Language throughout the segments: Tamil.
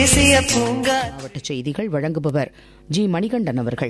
தேசிய பூங்கா மாவட்ட செய்திகள் வழங்குபவர் ஜி மணிகண்டன் அவர்கள்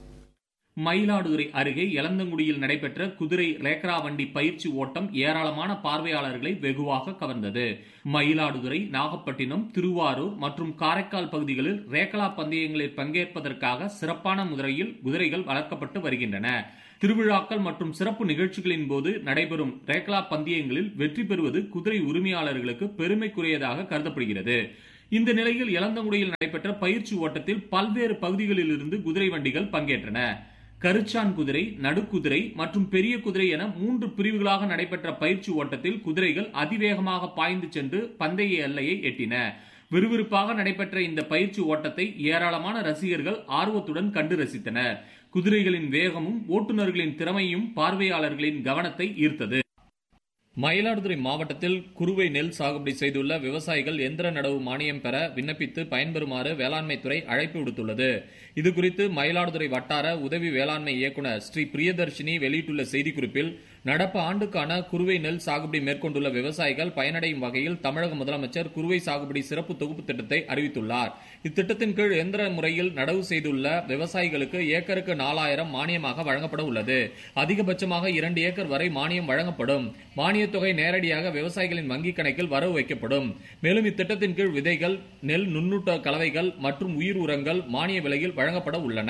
மயிலாடுதுறை அருகே எலந்தங்குடியில் நடைபெற்ற குதிரை ரேக்ரா வண்டி பயிற்சி ஓட்டம் ஏராளமான பார்வையாளர்களை வெகுவாக கவர்ந்தது மயிலாடுதுறை நாகப்பட்டினம் திருவாரூர் மற்றும் காரைக்கால் பகுதிகளில் ரேக்லா பந்தயங்களில் பங்கேற்பதற்காக சிறப்பான முறையில் குதிரைகள் வளர்க்கப்பட்டு வருகின்றன திருவிழாக்கள் மற்றும் சிறப்பு நிகழ்ச்சிகளின் போது நடைபெறும் ரேக்லா பந்தயங்களில் வெற்றி பெறுவது குதிரை உரிமையாளர்களுக்கு பெருமைக்குரியதாக கருதப்படுகிறது இந்த நிலையில் இளந்தங்குடியில் நடைபெற்ற பயிற்சி ஓட்டத்தில் பல்வேறு பகுதிகளில் இருந்து குதிரை வண்டிகள் பங்கேற்றன கருச்சான் குதிரை நடுக்குதிரை மற்றும் பெரிய குதிரை என மூன்று பிரிவுகளாக நடைபெற்ற பயிற்சி ஓட்டத்தில் குதிரைகள் அதிவேகமாக பாய்ந்து சென்று பந்தய எல்லையை எட்டின விறுவிறுப்பாக நடைபெற்ற இந்த பயிற்சி ஓட்டத்தை ஏராளமான ரசிகர்கள் ஆர்வத்துடன் கண்டு ரசித்தனர் குதிரைகளின் வேகமும் ஓட்டுநர்களின் திறமையும் பார்வையாளர்களின் கவனத்தை ஈர்த்தது மயிலாடுதுறை மாவட்டத்தில் குறுவை நெல் சாகுபடி செய்துள்ள விவசாயிகள் எந்திர நடவு மானியம் பெற விண்ணப்பித்து பயன்பெறுமாறு வேளாண்மைத்துறை அழைப்பு விடுத்துள்ளது இதுகுறித்து மயிலாடுதுறை வட்டார உதவி வேளாண்மை இயக்குநர் ஸ்ரீ பிரியதர்ஷினி வெளியிட்டுள்ள செய்திக்குறிப்பில் நடப்பு ஆண்டுக்கான குறுவை நெல் சாகுபடி மேற்கொண்டுள்ள விவசாயிகள் பயனடையும் வகையில் தமிழக முதலமைச்சர் குறுவை சாகுபடி சிறப்பு தொகுப்பு திட்டத்தை அறிவித்துள்ளார் இத்திட்டத்தின் கீழ் எந்திர முறையில் நடவு செய்துள்ள விவசாயிகளுக்கு ஏக்கருக்கு நாலாயிரம் மானியமாக வழங்கப்பட உள்ளது அதிகபட்சமாக இரண்டு ஏக்கர் வரை மானியம் வழங்கப்படும் மானியத் தொகை நேரடியாக விவசாயிகளின் வங்கிக் கணக்கில் வரவு வைக்கப்படும் மேலும் இத்திட்டத்தின் கீழ் விதைகள் நெல் நுண்ணூட்ட கலவைகள் மற்றும் உயிர் உரங்கள் மானிய விலையில் வழங்கப்பட உள்ளன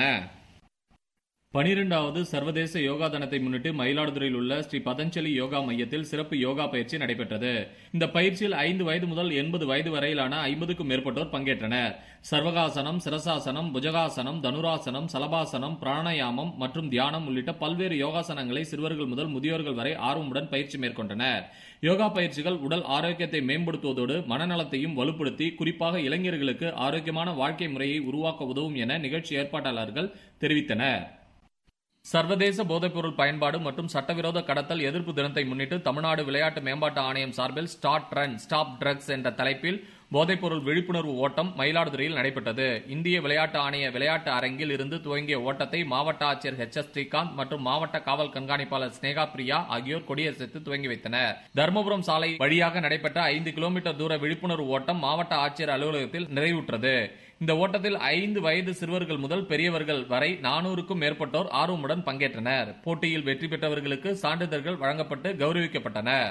பனிரெண்டாவது சர்வதேச யோகா தினத்தை முன்னிட்டு மயிலாடுதுறையில் உள்ள ஸ்ரீ பதஞ்சலி யோகா மையத்தில் சிறப்பு யோகா பயிற்சி நடைபெற்றது இந்த பயிற்சியில் ஐந்து வயது முதல் எண்பது வயது வரையிலான ஐம்பதுக்கும் மேற்பட்டோர் பங்கேற்றனர் சர்வகாசனம் சிரசாசனம் புஜகாசனம் தனுராசனம் சலபாசனம் பிராணாயாமம் மற்றும் தியானம் உள்ளிட்ட பல்வேறு யோகாசனங்களை சிறுவர்கள் முதல் முதியோர்கள் வரை ஆர்வமுடன் பயிற்சி மேற்கொண்டனர் யோகா பயிற்சிகள் உடல் ஆரோக்கியத்தை மேம்படுத்துவதோடு மனநலத்தையும் வலுப்படுத்தி குறிப்பாக இளைஞர்களுக்கு ஆரோக்கியமான வாழ்க்கை முறையை உருவாக்க உதவும் என நிகழ்ச்சி ஏற்பாட்டாளர்கள் தெரிவித்தனர் சர்வதேச போதைப்பொருள் பயன்பாடு மற்றும் சட்டவிரோத கடத்தல் எதிர்ப்பு தினத்தை முன்னிட்டு தமிழ்நாடு விளையாட்டு மேம்பாட்டு ஆணையம் சார்பில் ஸ்டார்ட் ரன் ஸ்டாப் ட்ரக்ஸ் என்ற தலைப்பில் போதைப்பொருள் விழிப்புணர்வு ஓட்டம் மயிலாடுதுறையில் நடைபெற்றது இந்திய விளையாட்டு ஆணைய விளையாட்டு அரங்கில் இருந்து துவங்கிய ஓட்டத்தை மாவட்ட ஆட்சியர் ஹெச் எஸ் ஸ்ரீகாந்த் மற்றும் மாவட்ட காவல் கண்காணிப்பாளர் ஸ்னேகா பிரியா ஆகியோர் கொடியசைத்து துவங்கி வைத்தனர் தருமபுரம் சாலை வழியாக நடைபெற்ற ஐந்து கிலோமீட்டர் தூர விழிப்புணர்வு ஓட்டம் மாவட்ட ஆட்சியர் அலுவலகத்தில் நிறைவுற்றது இந்த ஓட்டத்தில் ஐந்து வயது சிறுவர்கள் முதல் பெரியவர்கள் வரை நானூறுக்கும் மேற்பட்டோர் ஆர்வமுடன் பங்கேற்றனர் போட்டியில் வெற்றி பெற்றவர்களுக்கு சான்றிதழ்கள் வழங்கப்பட்டு கௌரவிக்கப்பட்டனர்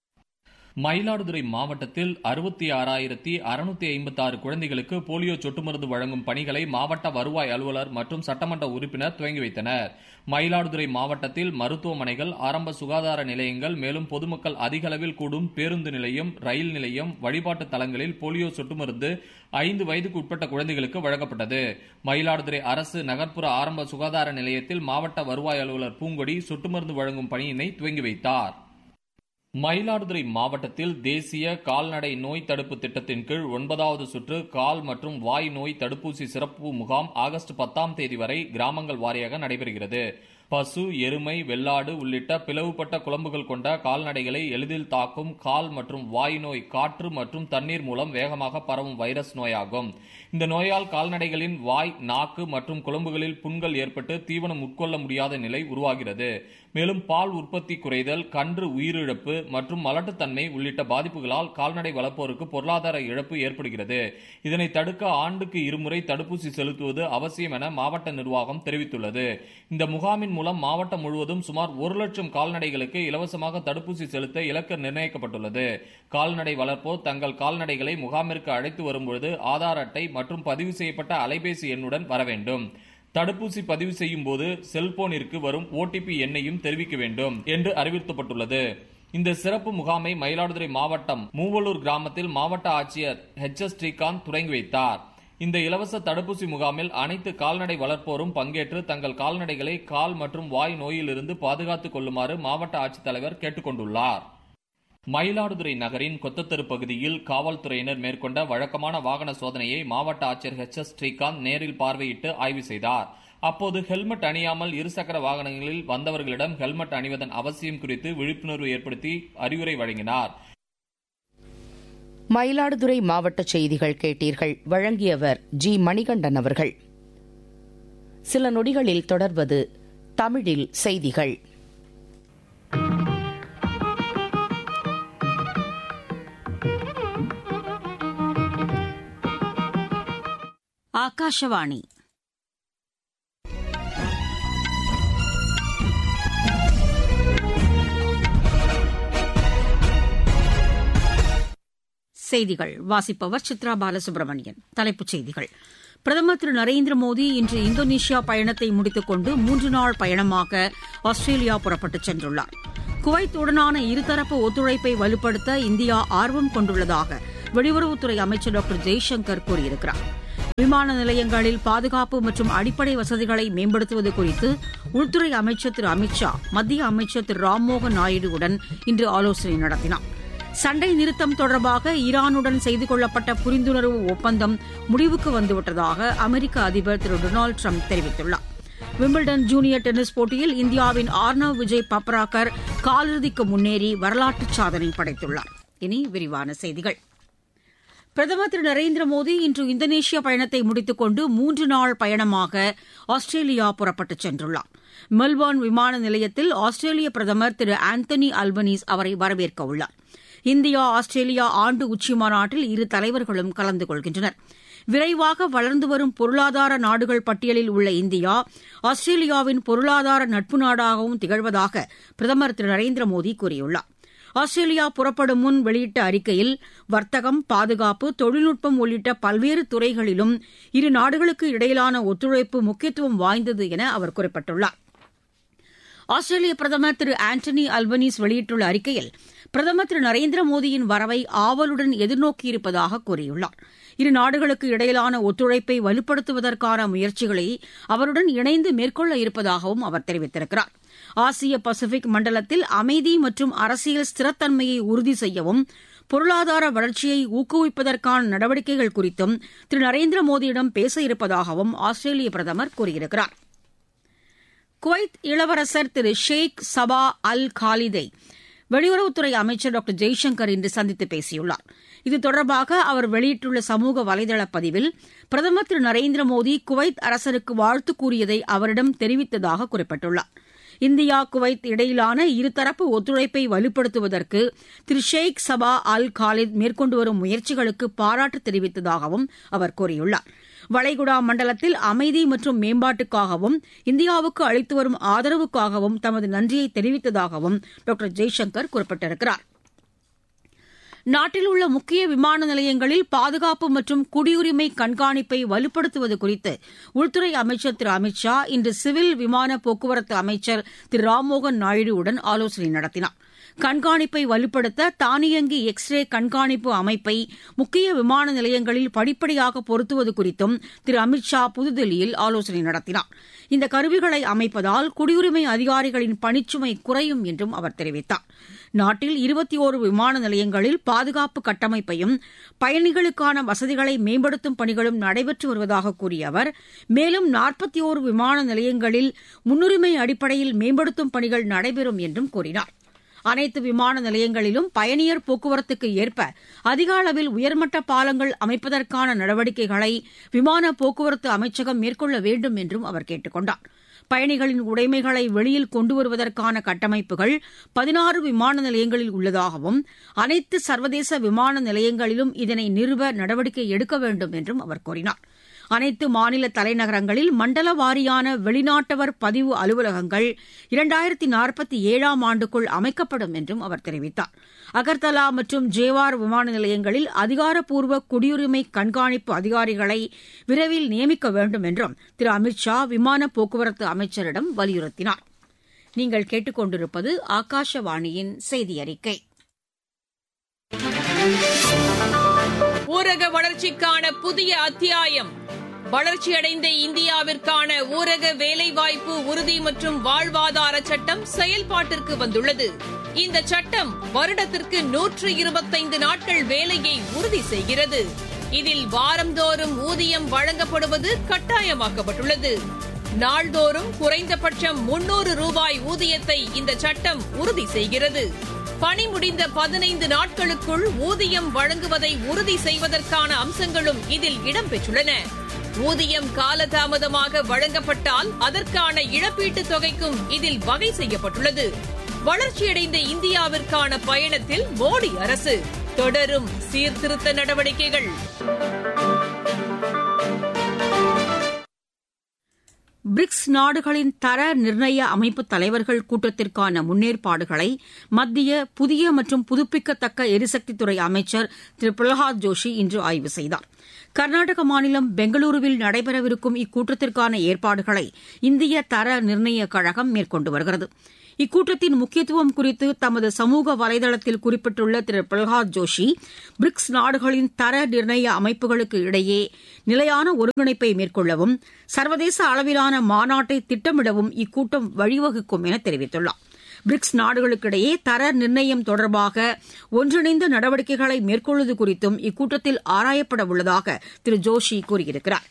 மயிலாடுதுறை மாவட்டத்தில் அறுபத்தி ஆறாயிரத்தி அறுநூத்தி ஐம்பத்தி ஆறு குழந்தைகளுக்கு போலியோ சொட்டு மருந்து வழங்கும் பணிகளை மாவட்ட வருவாய் அலுவலர் மற்றும் சட்டமன்ற உறுப்பினர் துவங்கி வைத்தனர் மயிலாடுதுறை மாவட்டத்தில் மருத்துவமனைகள் ஆரம்ப சுகாதார நிலையங்கள் மேலும் பொதுமக்கள் அதிக அளவில் கூடும் பேருந்து நிலையம் ரயில் நிலையம் வழிபாட்டு தலங்களில் போலியோ சொட்டு மருந்து ஐந்து வயதுக்கு உட்பட்ட குழந்தைகளுக்கு வழங்கப்பட்டது மயிலாடுதுறை அரசு நகர்ப்புற ஆரம்ப சுகாதார நிலையத்தில் மாவட்ட வருவாய் அலுவலர் பூங்கொடி சொட்டு மருந்து வழங்கும் பணியினை துவங்கி வைத்தார் மயிலாடுதுறை மாவட்டத்தில் தேசிய கால்நடை நோய் தடுப்பு திட்டத்தின் கீழ் ஒன்பதாவது சுற்று கால் மற்றும் வாய் நோய் தடுப்பூசி சிறப்பு முகாம் ஆகஸ்ட் பத்தாம் தேதி வரை கிராமங்கள் வாரியாக நடைபெறுகிறது பசு எருமை வெள்ளாடு உள்ளிட்ட பிளவுபட்ட குழம்புகள் கொண்ட கால்நடைகளை எளிதில் தாக்கும் கால் மற்றும் வாய் நோய் காற்று மற்றும் தண்ணீர் மூலம் வேகமாக பரவும் வைரஸ் நோயாகும் இந்த நோயால் கால்நடைகளின் வாய் நாக்கு மற்றும் குழம்புகளில் புண்கள் ஏற்பட்டு தீவனம் உட்கொள்ள முடியாத நிலை உருவாகிறது மேலும் பால் உற்பத்தி குறைதல் கன்று உயிரிழப்பு மற்றும் மலட்டுத்தன்மை உள்ளிட்ட பாதிப்புகளால் கால்நடை வளர்ப்போருக்கு பொருளாதார இழப்பு ஏற்படுகிறது இதனை தடுக்க ஆண்டுக்கு இருமுறை தடுப்பூசி செலுத்துவது அவசியம் என மாவட்ட நிர்வாகம் தெரிவித்துள்ளது இந்த முகாமின் மூலம் மாவட்டம் முழுவதும் சுமார் ஒரு லட்சம் கால்நடைகளுக்கு இலவசமாக தடுப்பூசி செலுத்த இலக்கு நிர்ணயிக்கப்பட்டுள்ளது கால்நடை வளர்ப்போர் தங்கள் கால்நடைகளை முகாமிற்கு அழைத்து வரும்பொழுது ஆதார் அட்டை மற்றும் பதிவு செய்யப்பட்ட அலைபேசி எண்ணுடன் வர வேண்டும் தடுப்பூசி பதிவு செய்யும் போது செல்போனிற்கு வரும் ஓடிபி எண்ணையும் தெரிவிக்க வேண்டும் என்று அறிவுறுத்தப்பட்டுள்ளது இந்த சிறப்பு முகாமை மயிலாடுதுறை மாவட்டம் மூவலூர் கிராமத்தில் மாவட்ட ஆட்சியர் ஹெச் எஸ் ஸ்ரீகாந்த் தொடங்கி வைத்தார் இந்த இலவச தடுப்பூசி முகாமில் அனைத்து கால்நடை வளர்ப்போரும் பங்கேற்று தங்கள் கால்நடைகளை கால் மற்றும் வாய் நோயிலிருந்து பாதுகாத்துக் கொள்ளுமாறு மாவட்ட ஆட்சித்தலைவர் கேட்டுக் கொண்டுள்ளார் மயிலாடுதுறை நகரின் கொத்தத்தெரு பகுதியில் காவல்துறையினர் மேற்கொண்ட வழக்கமான வாகன சோதனையை மாவட்ட ஆட்சியர் ஹெச் எஸ் ஸ்ரீகாந்த் நேரில் பார்வையிட்டு ஆய்வு செய்தார் அப்போது ஹெல்மெட் அணியாமல் இருசக்கர வாகனங்களில் வந்தவர்களிடம் ஹெல்மெட் அணிவதன் அவசியம் குறித்து விழிப்புணர்வு ஏற்படுத்தி அறிவுரை வழங்கினார் மயிலாடுதுறை மாவட்ட செய்திகள் கேட்டீர்கள் வழங்கியவர் ஜி மணிகண்டன் அவர்கள் சில நொடிகளில் தொடர்வது தமிழில் செய்திகள் ಆಕಾಶವಾಣಿ செய்திகள் வாசிப்பவர் சித்ரா பாலசுப்ரமணியன் தலைப்புச் செய்திகள் பிரதமர் திரு நரேந்திர மோடி இன்று இந்தோனேஷியா பயணத்தை முடித்துக் கொண்டு மூன்று நாள் பயணமாக ஆஸ்திரேலியா புறப்பட்டுச் சென்றுள்ளார் குவைத்துடனான இருதரப்பு ஒத்துழைப்பை வலுப்படுத்த இந்தியா ஆர்வம் கொண்டுள்ளதாக வெளியுறவுத்துறை அமைச்சர் டாக்டர் ஜெய்சங்கர் கூறியிருக்கிறார் விமான நிலையங்களில் பாதுகாப்பு மற்றும் அடிப்படை வசதிகளை மேம்படுத்துவது குறித்து உள்துறை அமைச்சர் திரு அமித் ஷா மத்திய அமைச்சர் திரு ராம்மோகன் நாயுடுவுடன் இன்று ஆலோசனை நடத்தினார் சண்டை நிறுத்தம் தொடர்பாக ஈரானுடன் செய்து கொள்ளப்பட்ட புரிந்துணர்வு ஒப்பந்தம் முடிவுக்கு வந்துவிட்டதாக அமெரிக்க அதிபர் திரு டொனால்டு ட்ரம்ப் தெரிவித்துள்ளார் விம்பிள்டன் ஜூனியர் டென்னிஸ் போட்டியில் இந்தியாவின் ஆர்னவ் விஜய் பப்ராக்கர் காலிறுதிக்கு முன்னேறி வரலாற்று சாதனை படைத்துள்ளார் இனி விரிவான செய்திகள் பிரதமர் திரு நரேந்திர மோடி இன்று இந்தோனேஷியா பயணத்தை முடித்துக் கொண்டு மூன்று நாள் பயணமாக ஆஸ்திரேலியா புறப்பட்டுச் சென்றுள்ளார் மெல்போர்ன் விமான நிலையத்தில் ஆஸ்திரேலிய பிரதமர் திரு ஆந்தனி அல்பனீஸ் அவரை வரவேற்க உள்ளார் இந்தியா ஆஸ்திரேலியா ஆண்டு உச்சிமாநாட்டில் இரு தலைவர்களும் கலந்து கொள்கின்றனர் விரைவாக வளர்ந்து வரும் பொருளாதார நாடுகள் பட்டியலில் உள்ள இந்தியா ஆஸ்திரேலியாவின் பொருளாதார நட்பு நாடாகவும் திகழ்வதாக பிரதமர் திரு நரேந்திர மோடி கூறியுள்ளார் ஆஸ்திரேலியா புறப்படும் முன் வெளியிட்ட அறிக்கையில் வர்த்தகம் பாதுகாப்பு தொழில்நுட்பம் உள்ளிட்ட பல்வேறு துறைகளிலும் இரு நாடுகளுக்கு இடையிலான ஒத்துழைப்பு முக்கியத்துவம் வாய்ந்தது என அவர் குறிப்பிட்டுள்ளார் ஆஸ்திரேலிய பிரதமர் திரு ஆண்டனி அல்பனீஸ் வெளியிட்டுள்ள அறிக்கையில் பிரதமர் திரு நரேந்திர மோடியின் வரவை ஆவலுடன் எதிர்நோக்கியிருப்பதாக கூறியுள்ளார் இரு நாடுகளுக்கு இடையிலான ஒத்துழைப்பை வலுப்படுத்துவதற்கான முயற்சிகளை அவருடன் இணைந்து மேற்கொள்ள இருப்பதாகவும் அவர் தெரிவித்திருக்கிறார் ஆசிய பசிபிக் மண்டலத்தில் அமைதி மற்றும் அரசியல் ஸ்திரத்தன்மையை உறுதி செய்யவும் பொருளாதார வளர்ச்சியை ஊக்குவிப்பதற்கான நடவடிக்கைகள் குறித்தும் திரு நரேந்திர மோடியிடம் பேச இருப்பதாகவும் ஆஸ்திரேலிய பிரதமர் கூறியிருக்கிறார் குவைத் இளவரசர் திரு ஷேக் சபா அல் காலிதை வெளியுறவுத்துறை அமைச்சர் டாக்டர் ஜெய்சங்கர் இன்று சந்தித்து பேசியுள்ளார் இது தொடர்பாக அவர் வெளியிட்டுள்ள சமூக வலைதள பதிவில் பிரதமர் திரு நரேந்திர மோடி குவைத் அரசருக்கு வாழ்த்து கூறியதை அவரிடம் தெரிவித்ததாக குறிப்பிட்டுள்ளார் இந்தியா குவைத் இடையிலான இருதரப்பு ஒத்துழைப்பை வலுப்படுத்துவதற்கு திரு ஷேக் சபா அல் காலித் மேற்கொண்டு வரும் முயற்சிகளுக்கு பாராட்டு தெரிவித்ததாகவும் அவர் கூறியுள்ளார் வளைகுடா மண்டலத்தில் அமைதி மற்றும் மேம்பாட்டுக்காகவும் இந்தியாவுக்கு அளித்து வரும் ஆதரவுக்காகவும் தமது நன்றியை தெரிவித்ததாகவும் டாக்டர் ஜெய்சங்கர் குறிப்பிட்டிருக்கிறார் நாட்டில் உள்ள முக்கிய விமான நிலையங்களில் பாதுகாப்பு மற்றும் குடியுரிமை கண்காணிப்பை வலுப்படுத்துவது குறித்து உள்துறை அமைச்சர் திரு அமித் ஷா இன்று சிவில் விமான போக்குவரத்து அமைச்சர் திரு ராம்மோகன் நாயுடுவுடன் ஆலோசனை நடத்தினார் கண்காணிப்பை வலுப்படுத்த தானியங்கி எக்ஸ்ரே கண்காணிப்பு அமைப்பை முக்கிய விமான நிலையங்களில் படிப்படியாக பொருத்துவது குறித்தும் திரு அமித் ஷா புதுதில்லியில் ஆலோசனை நடத்தினார் இந்த கருவிகளை அமைப்பதால் குடியுரிமை அதிகாரிகளின் பணிச்சுமை குறையும் என்றும் அவர் தெரிவித்தார் நாட்டில் இருபத்தி ஓரு விமான நிலையங்களில் பாதுகாப்பு கட்டமைப்பையும் பயணிகளுக்கான வசதிகளை மேம்படுத்தும் பணிகளும் நடைபெற்று வருவதாக கூறிய அவர் மேலும் நாற்பத்தி ஓரு விமான நிலையங்களில் முன்னுரிமை அடிப்படையில் மேம்படுத்தும் பணிகள் நடைபெறும் என்றும் கூறினார் அனைத்து விமான நிலையங்களிலும் பயணியர் போக்குவரத்துக்கு ஏற்ப அதிக அளவில் உயர்மட்ட பாலங்கள் அமைப்பதற்கான நடவடிக்கைகளை விமான போக்குவரத்து அமைச்சகம் மேற்கொள்ள வேண்டும் என்றும் அவர் கேட்டுக் கொண்டார் பயணிகளின் உடைமைகளை வெளியில் கொண்டு வருவதற்கான கட்டமைப்புகள் பதினாறு விமான நிலையங்களில் உள்ளதாகவும் அனைத்து சர்வதேச விமான நிலையங்களிலும் இதனை நிறுவ நடவடிக்கை எடுக்க வேண்டும் என்றும் அவர் கூறினார் அனைத்து மாநில தலைநகரங்களில் மண்டல வாரியான வெளிநாட்டவர் பதிவு அலுவலகங்கள் இரண்டாயிரத்தி நாற்பத்தி ஏழாம் ஆண்டுக்குள் அமைக்கப்படும் என்றும் அவர் தெரிவித்தார் அகர்தலா மற்றும் ஜேவார் விமான நிலையங்களில் அதிகாரப்பூர்வ குடியுரிமை கண்காணிப்பு அதிகாரிகளை விரைவில் நியமிக்க வேண்டும் என்றும் திரு அமித் ஷா விமான போக்குவரத்து அமைச்சரிடம் வலியுறுத்தினார் நீங்கள் கேட்டுக்கொண்டிருப்பது ஆகாஷவாணியின் செய்தி அறிக்கை ஊரக வளர்ச்சிக்கான புதிய அத்தியாயம் வளர்ச்சியடைந்த இந்தியாவிற்கான ஊரக வேலைவாய்ப்பு உறுதி மற்றும் வாழ்வாதார சட்டம் செயல்பாட்டிற்கு வந்துள்ளது இந்த சட்டம் வருடத்திற்கு நூற்று இருபத்தைந்து நாட்கள் வேலையை உறுதி செய்கிறது இதில் வாரந்தோறும் ஊதியம் வழங்கப்படுவது கட்டாயமாக்கப்பட்டுள்ளது நாள்தோறும் குறைந்தபட்சம் முன்னூறு ரூபாய் ஊதியத்தை இந்த சட்டம் உறுதி செய்கிறது பணி முடிந்த பதினைந்து நாட்களுக்குள் ஊதியம் வழங்குவதை உறுதி செய்வதற்கான அம்சங்களும் இதில் இடம்பெற்றுள்ளன ஊதியம் காலதாமதமாக வழங்கப்பட்டால் அதற்கான இழப்பீட்டுத் தொகைக்கும் இதில் வகை செய்யப்பட்டுள்ளது வளர்ச்சியடைந்த இந்தியாவிற்கான பயணத்தில் மோடி அரசு தொடரும் சீர்திருத்த நடவடிக்கைகள் பிரிக்ஸ் நாடுகளின் தர நிர்ணய அமைப்பு தலைவர்கள் கூட்டத்திற்கான முன்னேற்பாடுகளை மத்திய புதிய மற்றும் புதுப்பிக்கத்தக்க எரிசக்தித்துறை அமைச்சர் திரு பிரகலாத் ஜோஷி இன்று ஆய்வு செய்தார் கர்நாடக மாநிலம் பெங்களூருவில் நடைபெறவிருக்கும் இக்கூட்டத்திற்கான ஏற்பாடுகளை இந்திய தர நிர்ணய கழகம் மேற்கொண்டு வருகிறது இக்கூட்டத்தின் முக்கியத்துவம் குறித்து தமது சமூக வலைதளத்தில் குறிப்பிட்டுள்ள திரு பிரகலாத் ஜோஷி பிரிக்ஸ் நாடுகளின் தர நிர்ணய அமைப்புகளுக்கு இடையே நிலையான ஒருங்கிணைப்பை மேற்கொள்ளவும் சர்வதேச அளவிலான மாநாட்டை திட்டமிடவும் இக்கூட்டம் வழிவகுக்கும் என தெரிவித்துள்ளார் பிரிக்ஸ் நாடுகளுக்கிடையே தர நிர்ணயம் தொடர்பாக ஒன்றிணைந்த நடவடிக்கைகளை மேற்கொள்வது குறித்தும் இக்கூட்டத்தில் ஆராயப்பட உள்ளதாக திரு ஜோஷி கூறியிருக்கிறார்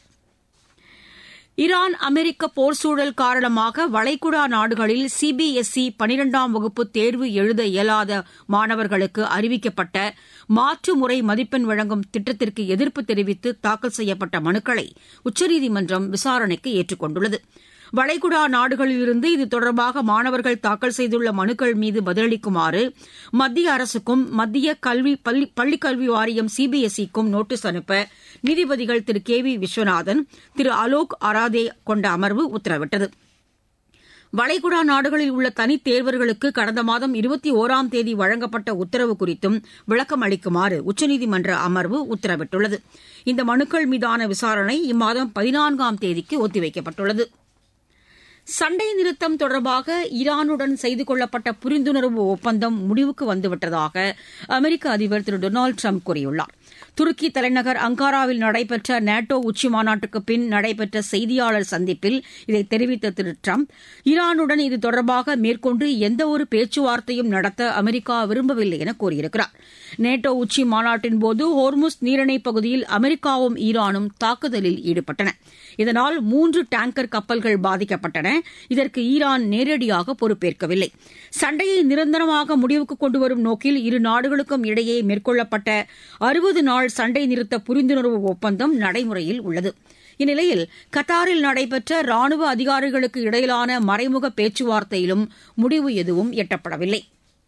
ஈரான் அமெரிக்க போர் சூழல் காரணமாக வளைகுடா நாடுகளில் சிபிஎஸ்இ பனிரெண்டாம் வகுப்பு தேர்வு எழுத இயலாத மாணவர்களுக்கு அறிவிக்கப்பட்ட மாற்று முறை மதிப்பெண் வழங்கும் திட்டத்திற்கு எதிர்ப்பு தெரிவித்து தாக்கல் செய்யப்பட்ட மனுக்களை உச்சநீதிமன்றம் விசாரணைக்கு ஏற்றுக் கொண்டுள்ளது வளைகுடா நாடுகளிலிருந்து இது தொடர்பாக மாணவர்கள் தாக்கல் செய்துள்ள மனுக்கள் மீது பதிலளிக்குமாறு மத்திய அரசுக்கும் மத்திய கல்வி பள்ளிக்கல்வி வாரியம் சிபிஎஸ்இக்கும் நோட்டீஸ் அனுப்ப நீதிபதிகள் திரு கே வி விஸ்வநாதன் திரு அலோக் அராதே கொண்ட அமர்வு உத்தரவிட்டது வளைகுடா நாடுகளில் உள்ள தனித் தேர்வர்களுக்கு கடந்த மாதம் இருபத்தி ஓராம் தேதி வழங்கப்பட்ட உத்தரவு குறித்தும் விளக்கம் அளிக்குமாறு உச்சநீதிமன்ற அமர்வு உத்தரவிட்டுள்ளது இந்த மனுக்கள் மீதான விசாரணை இம்மாதம் பதினான்காம் தேதிக்கு ஒத்திவைக்கப்பட்டுள்ளது சண்டை நிறுத்தம் தொடர்பாக ஈரானுடன் செய்து கொள்ளப்பட்ட புரிந்துணர்வு ஒப்பந்தம் முடிவுக்கு வந்துவிட்டதாக அமெரிக்க அதிபர் திரு டொனால்டு ட்ரம்ப் கூறியுள்ளார் துருக்கி தலைநகர் அங்காராவில் நடைபெற்ற நேட்டோ உச்சி மாநாட்டுக்கு பின் நடைபெற்ற செய்தியாளர் சந்திப்பில் இதை தெரிவித்த திரு ட்ரம்ப் ஈரானுடன் இது தொடர்பாக மேற்கொண்டு எந்தவொரு பேச்சுவார்த்தையும் நடத்த அமெரிக்கா விரும்பவில்லை என கூறியிருக்கிறார் நேட்டோ உச்சி மாநாட்டின் போது ஹோர்முஸ் நீரிணை பகுதியில் அமெரிக்காவும் ஈரானும் தாக்குதலில் ஈடுபட்டன இதனால் மூன்று டேங்கர் கப்பல்கள் பாதிக்கப்பட்டன இதற்கு ஈரான் நேரடியாக பொறுப்பேற்கவில்லை சண்டையை நிரந்தரமாக முடிவுக்கு கொண்டுவரும் நோக்கில் இரு நாடுகளுக்கும் இடையே மேற்கொள்ளப்பட்ட அறுபது நாள் சண்டை நிறுத்த புரிந்துணர்வு ஒப்பந்தம் நடைமுறையில் உள்ளது இந்நிலையில் கத்தாரில் நடைபெற்ற ராணுவ அதிகாரிகளுக்கு இடையிலான மறைமுக பேச்சுவார்த்தையிலும் முடிவு எதுவும் எட்டப்படவில்லை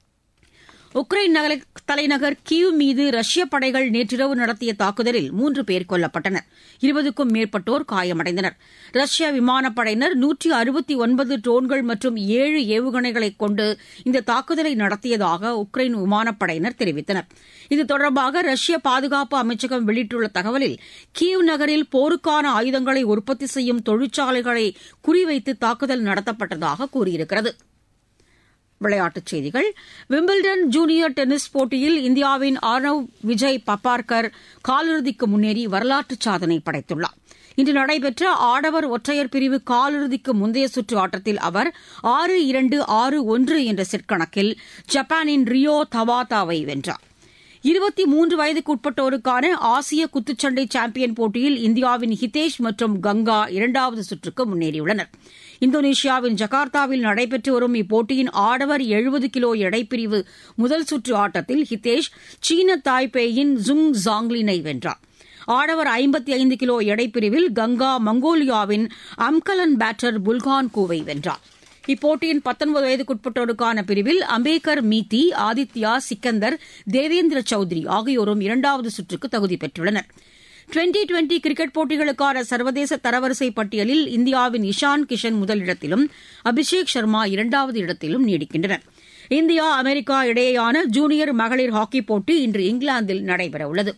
உக்ரைன் தலைநகர் கீவ் மீது ரஷ்ய படைகள் நேற்றிரவு நடத்திய தாக்குதலில் மூன்று பேர் கொல்லப்பட்டனர் இருபதுக்கும் மேற்பட்டோர் காயமடைந்தனர் ரஷ்ய விமானப்படையினர் நூற்றி அறுபத்தி ஒன்பது ட்ரோன்கள் மற்றும் ஏழு ஏவுகணைகளை கொண்டு இந்த தாக்குதலை நடத்தியதாக உக்ரைன் விமானப்படையினர் தெரிவித்தனர் இது தொடர்பாக ரஷ்ய பாதுகாப்பு அமைச்சகம் வெளியிட்டுள்ள தகவலில் கீவ் நகரில் போருக்கான ஆயுதங்களை உற்பத்தி செய்யும் தொழிற்சாலைகளை குறிவைத்து தாக்குதல் நடத்தப்பட்டதாக கூறியிருக்கிறது விளையாட்டுச் செய்திகள் விம்பிள்டன் ஜூனியர் டென்னிஸ் போட்டியில் இந்தியாவின் ஆர்னவ் விஜய் பப்பார்கர் காலிறுதிக்கு முன்னேறி வரலாற்று சாதனை படைத்துள்ளார் இன்று நடைபெற்ற ஆடவர் ஒற்றையர் பிரிவு காலிறுதிக்கு முந்தைய சுற்று ஆட்டத்தில் அவர் ஆறு இரண்டு ஆறு ஒன்று என்ற செட் கணக்கில் ஜப்பானின் ரியோ தவாதாவை வென்றார் இருபத்தி மூன்று வயதுக்குட்பட்டோருக்கான ஆசிய குத்துச்சண்டை சாம்பியன் போட்டியில் இந்தியாவின் ஹிதேஷ் மற்றும் கங்கா இரண்டாவது சுற்றுக்கு முன்னேறியுள்ளனர் இந்தோனேஷியாவின் ஜகார்த்தாவில் நடைபெற்று வரும் இப்போட்டியின் ஆடவர் எழுபது கிலோ எடைப்பிரிவு முதல் சுற்று ஆட்டத்தில் ஹிதேஷ் சீன தாய்பேயின் ஜுங் ஜாங்லினை வென்றார் ஆடவர் ஐம்பத்தி ஐந்து கிலோ எடைப்பிரிவில் கங்கா மங்கோலியாவின் அம்கலன் பேட்டர் புல்கான் கூவை வென்றார் இப்போட்டியின் பத்தொன்பது வயதுக்குட்பட்டோருக்கான பிரிவில் அம்பேகர் மீத்தி ஆதித்யா சிக்கந்தர் தேவேந்திர சௌத்ரி ஆகியோரும் இரண்டாவது சுற்றுக்கு தகுதி பெற்றுள்ளனர் டுவெண்டி டுவெண்டி கிரிக்கெட் போட்டிகளுக்கான சர்வதேச தரவரிசை பட்டியலில் இந்தியாவின் இஷான் கிஷன் முதலிடத்திலும் அபிஷேக் சர்மா இரண்டாவது இடத்திலும் நீடிக்கின்றனர் இந்தியா அமெரிக்கா இடையேயான ஜூனியர் மகளிர் ஹாக்கிப் போட்டி இன்று இங்கிலாந்தில் நடைபெறவுள்ளது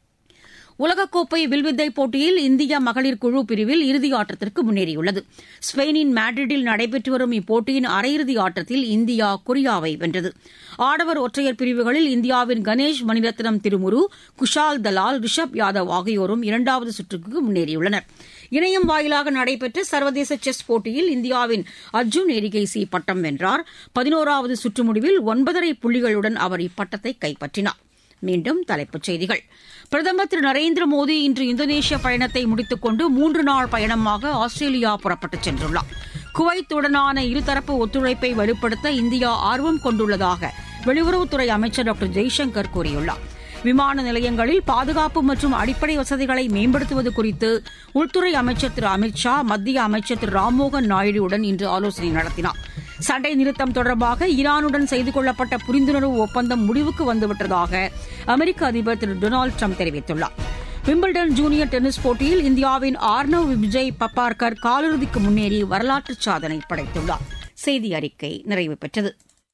உலகக்கோப்பை வில்வித்தை போட்டியில் இந்திய மகளிர் குழு பிரிவில் இறுதி ஆட்டத்திற்கு முன்னேறியுள்ளது ஸ்பெயினின் மேட்ரிட்டில் நடைபெற்று வரும் இப்போட்டியின் அரையிறுதி ஆட்டத்தில் இந்தியா கொரியாவை வென்றது ஆடவர் ஒற்றையர் பிரிவுகளில் இந்தியாவின் கணேஷ் மணிரத்னம் திருமுரு குஷால் தலால் ரிஷப் யாதவ் ஆகியோரும் இரண்டாவது சுற்றுக்கு முன்னேறியுள்ளனர் இணையம் வாயிலாக நடைபெற்ற சர்வதேச செஸ் போட்டியில் இந்தியாவின் அர்ஜுன் எரிகேசி பட்டம் வென்றார் பதினோராவது சுற்று முடிவில் ஒன்பதரை புள்ளிகளுடன் அவர் இப்பட்டத்தை கைப்பற்றினார் மீண்டும் தலைப்புச் செய்திகள் பிரதமர் திரு நரேந்திர மோடி இன்று இந்தோனேஷிய பயணத்தை முடித்துக் கொண்டு மூன்று நாள் பயணமாக ஆஸ்திரேலியா புறப்பட்டுச் சென்றுள்ளார் குவைத்துடனான இருதரப்பு ஒத்துழைப்பை வலுப்படுத்த இந்தியா ஆர்வம் கொண்டுள்ளதாக வெளியுறவுத்துறை அமைச்சர் டாக்டர் ஜெய்சங்கர் கூறியுள்ளார் விமான நிலையங்களில் பாதுகாப்பு மற்றும் அடிப்படை வசதிகளை மேம்படுத்துவது குறித்து உள்துறை அமைச்சர் திரு அமித் ஷா மத்திய அமைச்சர் திரு ராம்மோகன் நாயுடுவுடன் இன்று ஆலோசனை நடத்தினார் சண்டை நிறுத்தம் தொடர்பாக ஈரானுடன் செய்து கொள்ளப்பட்ட புரிந்துணர்வு ஒப்பந்தம் முடிவுக்கு வந்துவிட்டதாக அமெரிக்க அதிபர் திரு டொனால்டு ட்ரம்ப் தெரிவித்துள்ளார் விம்பிள்டன் ஜூனியர் டென்னிஸ் போட்டியில் இந்தியாவின் ஆர்னவ் விஜய் பப்பார்கர் காலிறுதிக்கு முன்னேறி வரலாற்று சாதனை படைத்துள்ளார் செய்தி அறிக்கை நிறைவு பெற்றது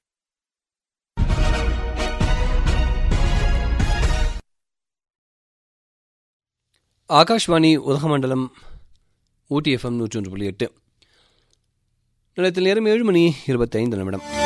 ஆகாஷ்வாணி உதகமண்டலம் ஊட்டி எஃப்எம் நூற்றி ஒன்று புள்ளி எட்டு நிலையத்தில் நேரம் ஏழு மணி இருபத்தைந்து நிமிடம்